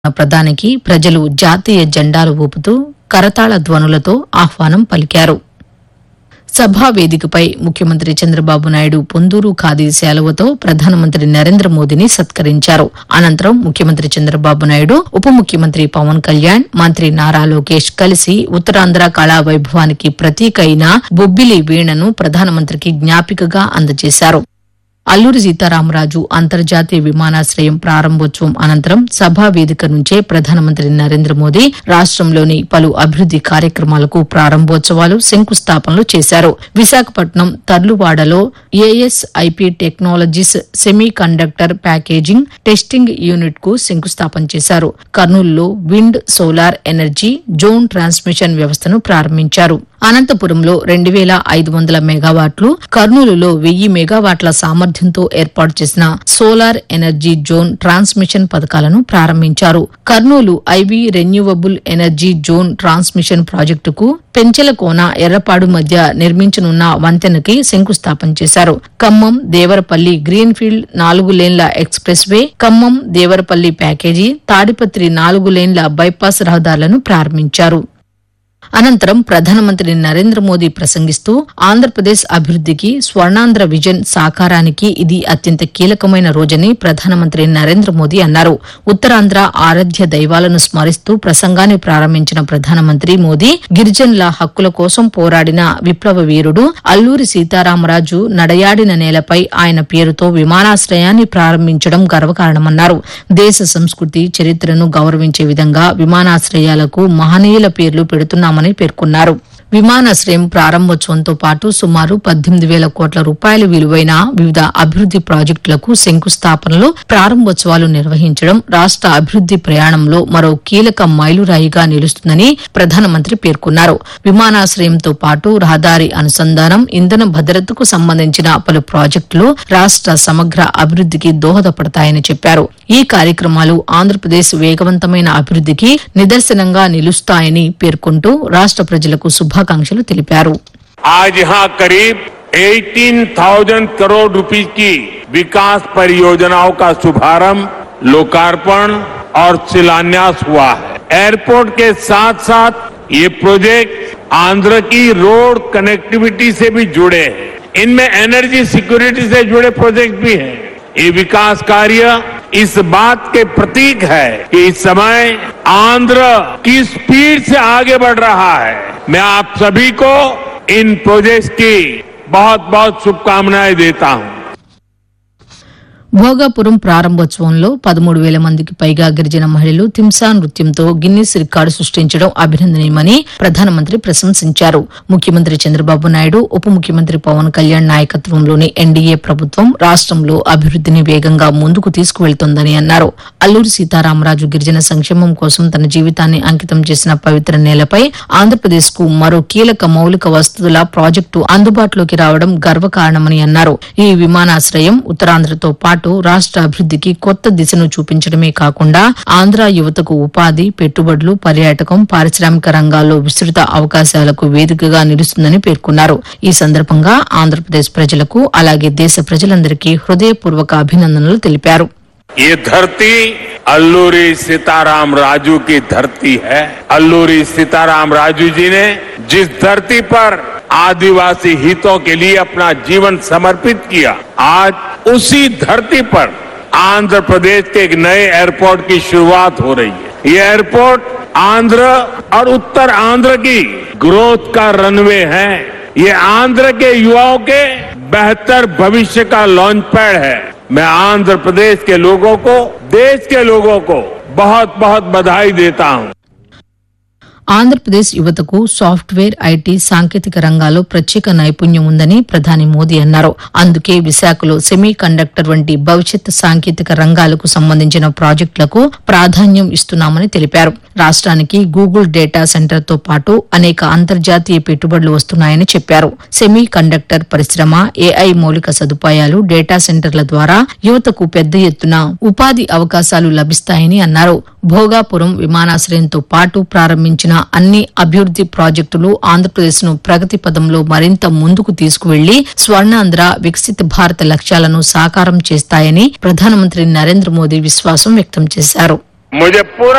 ప్రధానికి ప్రజలు జాతీయ జెండాలు ఊపుతూ కరతాళ ధ్వనులతో ఆహ్వానం పలికారు సభా వేదికపై ముఖ్యమంత్రి చంద్రబాబు నాయుడు పొందూరు ఖాదీ శాలువతో ప్రధానమంత్రి నరేంద్ర మోదీని సత్కరించారు అనంతరం ముఖ్యమంత్రి చంద్రబాబు నాయుడు ఉప ముఖ్యమంత్రి పవన్ కళ్యాణ్ మంత్రి నారా లోకేష్ కలిసి ఉత్తరాంధ్ర కళా వైభవానికి ప్రతీక అయిన బొబ్బిలి వీణను ప్రధానమంత్రికి జ్ఞాపికగా అందజేశారు అల్లూరి సీతారామరాజు అంతర్జాతీయ విమానాశ్రయం ప్రారంభోత్సవం అనంతరం సభా వేదిక నుంచే ప్రధానమంత్రి నరేంద్ర మోదీ రాష్ట్రంలోని పలు అభివృద్ది కార్యక్రమాలకు ప్రారంభోత్సవాలు శంకుస్థాపనలు చేశారు విశాఖపట్నం తర్లువాడలో ASIP technologies semiconductor packaging testing unit కు శంకుస్థాపన చేశారు కర్నూలులో wind solar energy zone transmission వ్యవస్థను ప్రారంభించారు అనంతపురంలో రెండు వేల ఐదు వందల మెగావాట్లు కర్నూలులో వెయ్యి మెగావాట్ల సామర్థ్యంతో ఏర్పాటు చేసిన సోలార్ ఎనర్జీ జోన్ ట్రాన్స్మిషన్ పథకాలను ప్రారంభించారు Kurnool IV renewable energy zone transmission ప్రాజెక్టుకు పెంచెలకోన ఎర్రపాడు మధ్య నిర్మించనున్న వంతెనకి శంకుస్థాపన చేశారు ఖమ్మం దేవరపల్లి గ్రీన్ఫీల్డ్ నాలుగు లేన్ల expressway Khammam Devarapalli package Tadipatri నాలుగు లేన్ల బైపాస్ రహదారులను ప్రారంభించారు అనంతరం ప్రధానమంత్రి నరేంద్ర మోదీ ప్రసంగిస్తూ ఆంధ్రప్రదేశ్ అభివృద్దికి స్వర్ణాంధ్ర విజన్ సాకారానికి ఇది అత్యంత కీలకమైన రోజని ప్రధానమంత్రి నరేంద్ర మోదీ అన్నారు ఉత్తరాంధ్ర ఆరాధ్య దైవాలను స్మరిస్తూ ప్రసంగాన్ని ప్రారంభించిన ప్రధానమంత్రి మోదీ గిరిజనుల హక్కుల కోసం పోరాడిన విప్లవ వీరుడు అల్లూరి సీతారామరాజు నడయాడిన నేలపై ఆయన పేరుతో విమానాశ్రయాన్ని ప్రారంభించడం గర్వకారణమన్నారు దేశ సంస్కృతి చరిత్రను గౌరవించే విధంగా విమానాశ్రయాలకు మహనీయుల పేర్లు పెడుతున్నామని పేర్కొన్నారు విమానాశ్రయం ప్రారంభోత్సవంతో పాటు సుమారు పద్దెనిమిది వేల కోట్ల రూపాయల విలువైన వివిధ అభివృద్ది ప్రాజెక్టులకు శంకుస్థాపనలు ప్రారంభోత్సవాలు నిర్వహించడం రాష్ట అభివృద్ది ప్రయాణంలో మరో కీలక మైలురాయిగా నిలుస్తుందని ప్రధానమంత్రి పేర్కొన్నారు విమానాశ్రయంతో పాటు రహదారి అనుసంధానం ఇంధన భద్రతకు సంబంధించిన పలు ప్రాజెక్టులు రాష్ట సమగ్ర అభివృద్దికి దోహదపడతాయని చెప్పారు ఈ కార్యక్రమాలు ఆంధ్రప్రదేశ్ వేగవంతమైన అభివృద్దికి నిదర్శనంగా నిలుస్తాయని పేర్కొంటూ రాష్ట ప్రజలకు శుభాకాంక్షలు తెలిపారు आज यहाँ करीब 18,000 करोड़ रुपए की विकास परियोजनाओं का शुभारंभ लोकार्पण और शिलान्यास हुआ है एयरपोर्ट के साथ साथ ये प्रोजेक्ट आंध्र की रोड कनेक्टिविटी से भी जुड़े हैं इनमें एनर्जी सिक्योरिटी से जुड़े प्रोजेक्ट भी हैं ये विकास कार्य इस बात के प्रतीक है कि इस समय आंध्र की स्पीड से आगे बढ़ रहा है मैं आप सभी को इन प्रोजेक्ट्स की बहुत बहुत शुभकामनाएं देता हूं భోగాపురం ప్రారంభోత్సవంలో పదమూడు వేల మందికి పైగా గిరిజన మహిళలు తింసా నృత్యంతో గిన్నిస్ రికార్డు సృష్టించడం అభినందనీయమని ప్రధానమంత్రి ప్రశంసించారు ముఖ్యమంత్రి చంద్రబాబు నాయుడు ఉప ముఖ్యమంత్రి పవన్ కళ్యాణ్ నాయకత్వంలోని ఎన్డీఏ ప్రభుత్వం రాష్ట్రంలో అభివృద్దిని వేగంగా ముందుకు తీసుకువెళ్తోందని అన్నారు అల్లూరి సీతారామరాజు గిరిజన సంక్షేమం కోసం తన జీవితాన్ని అంకితం చేసిన పవిత్ర నేలపై ఆంధ్రప్రదేశ్ కు మరో కీలక మౌలిక వసతుల ప్రాజెక్టు అందుబాటులోకి రావడం గర్వకారణమని అన్నారు ఈ విమానాశ్రయం ఉత్తరాంధ్రతో పాటు రాష్ట్ర అభివృద్దికి కొత్త దిశను చూపించడమే కాకుండా ఆంధ్ర యువతకు ఉపాధి పెట్టుబడులు పర్యాటకం పారిశ్రామిక రంగాల్లో విస్తృత అవకాశాలకు వేదికగా నిలుస్తుందని పేర్కొన్నారు ఈ సందర్భంగా ఆంధ్రప్రదేశ్ ప్రజలకు అలాగే దేశ ప్రజలందరికీ హృదయపూర్వక అభినందనలు తెలిపారు ये धरती अल्लूरी सीताराम राजू की धरती है अल्लूरी सीताराम राजू जी ने जिस धरती पर आदिवासी हितों के लिए अपना जीवन समर्पित किया आज उसी धरती पर आंध्र प्रदेश के एक नए एयरपोर्ट की शुरुआत हो रही है ये एयरपोर्ट आंध्र और उत्तर आंध्र की ग्रोथ का रनवे है ये आंध्र के युवाओं के बेहतर भविष्य का लॉन्च पैड है मैं आंध्र प्रदेश के लोगों को देश के लोगों को बहुत बहुत बधाई देता हूं ఆంధ్రప్రదేశ్ యువతకు సాఫ్ట్వేర్ ఐటీ సాంకేతిక రంగాల్లో ప్రత్యేక నైపుణ్యం ఉందని ప్రధాని మోదీ అన్నారు అందుకే విశాఖలో సెమీ కండక్టర్ వంటి భవిష్యత్ సాంకేతిక రంగాలకు సంబంధించిన ప్రాజెక్టులకు ప్రాధాన్యం ఇస్తున్నామని తెలిపారు రాష్ట్రానికి గూగుల్ డేటా సెంటర్ తో పాటు అనేక అంతర్జాతీయ పెట్టుబడులు వస్తున్నాయని చెప్పారు సెమీ కండక్టర్ పరిశ్రమ ఏఐ మౌలిక సదుపాయాలు డేటా సెంటర్ల ద్వారా యువతకు పెద్ద ఎత్తున ఉపాధి అవకాశాలు లభిస్తాయని అన్నారు భోగాపురం విమానాశ్రయంతో పాటు ప్రారంభించిన అన్ని అభివృద్ది ప్రాజెక్టులు ఆంధ్రప్రదేశ్ ను ప్రగతి పదంలో మరింత ముందుకు తీసుకువెళ్లి స్వర్ణాంధ్ర వికసిత భారత లక్ష్యాలను సాకారం చేస్తాయని ప్రధానమంత్రి నరేంద్ర మోదీ విశ్వాసం వ్యక్తం చేశారు मुझे पूरा